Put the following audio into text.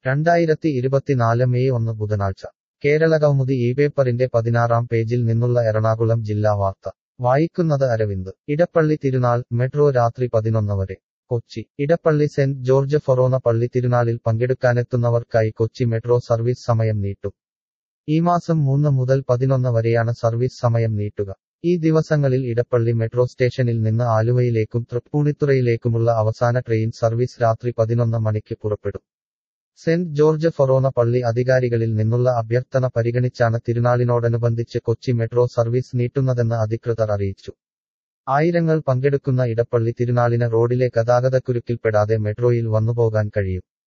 രണ്ടായിരത്തി ഇരുപത്തിനാല് മെയ് ഒന്ന് ബുധനാഴ്ച കേരളകൗമുദി ഈ പേപ്പറിന്റെ പതിനാറാം പേജിൽ നിന്നുള്ള എറണാകുളം ജില്ലാ വാർത്ത വായിക്കുന്നത് അരവിന്ദ് ഇടപ്പള്ളി തിരുനാൾ മെട്രോ രാത്രി പതിനൊന്ന് വരെ Kochi Edappally saint George forane പള്ളി തിരുനാളിൽ പങ്കെടുക്കാനെത്തുന്നവർക്കായി കൊച്ചി മെട്രോ സർവീസ് സമയം നീട്ടും ഈ മാസം മൂന്ന് മുതൽ പതിനൊന്ന് വരെയാണ് സർവീസ് സമയം നീട്ടുക ഈ ദിവസങ്ങളിൽ ഇടപ്പള്ളി മെട്രോ സ്റ്റേഷനിൽ നിന്ന് ആലുവയിലേക്കും തൃപ്പൂണിത്തുറയിലേക്കുമുള്ള അവസാന ട്രെയിൻ സർവീസ് രാത്രി പതിനൊന്ന് മണിക്ക് പുറപ്പെടും സെന്റ് ജോർജ് ഫൊറോന പള്ളി അധികാരികളിൽ നിന്നുള്ള അഭ്യർത്ഥന പരിഗണിച്ചാണ് തിരുനാളിനോടനുബന്ധിച്ച് കൊച്ചി മെട്രോ സർവീസ് നീട്ടുന്നതെന്ന് അധികൃതർ അറിയിച്ചു ആയിരങ്ങൾ പങ്കെടുക്കുന്ന ഇടപ്പള്ളി തിരുനാളിന് റോഡിലെ ഗതാഗതക്കുരുക്കിൽപ്പെടാതെ മെട്രോയിൽ വന്നുപോകാൻ കഴിയും